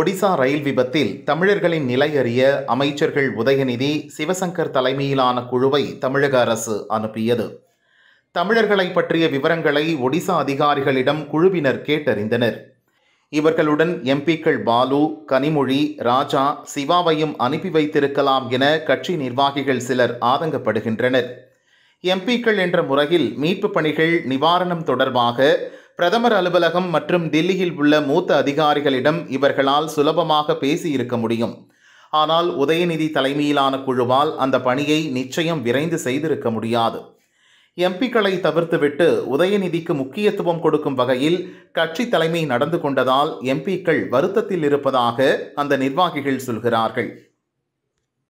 ஒடிசா ரயில் விபத்தில் தமிழர்களின் நிலை அறிய அமைச்சர்கள் உதயநிதி சிவசங்கர் தலைமையிலான குழுவை தமிழக அரசு அனுப்பியது தமிழர்களை பற்றிய விவரங்களை ஒடிசா அதிகாரிகளிடம் குழுவினர் கேட்டறிந்தனர் இவர்களுடன் எம்பிக்கள் பாலு கனிமொழி ராஜா சிவாவையும் அனுப்பி வைத்திருக்கலாம் என கட்சி நிர்வாகிகள் சிலர் ஆதங்கப்படுகின்றனர் எம்பிக்கள் என்ற முறையில் மீட்பு பணிகள் நிவாரணம் தொடர்பாக பிரதமர் அலுவலகம் மற்றும் டில்லியில் உள்ள மூத்த அதிகாரிகளிடம் இவர்களால் சுலபமாக பேசியிருக்க முடியும் ஆனால் உதயநிதி தலைமையிலான குழுவால் அந்த பணியை நிச்சயம் விரைந்து செய்திருக்க முடியாது எம்பிக்களை தவிர்த்துவிட்டு உதயநிதிக்கு முக்கியத்துவம் கொடுக்கும் வகையில் கட்சி தலைமை நடந்து கொண்டதால் எம்பிக்கள் வருத்தத்தில் இருப்பதாக அந்த நிர்வாகிகள் சொல்கிறார்கள்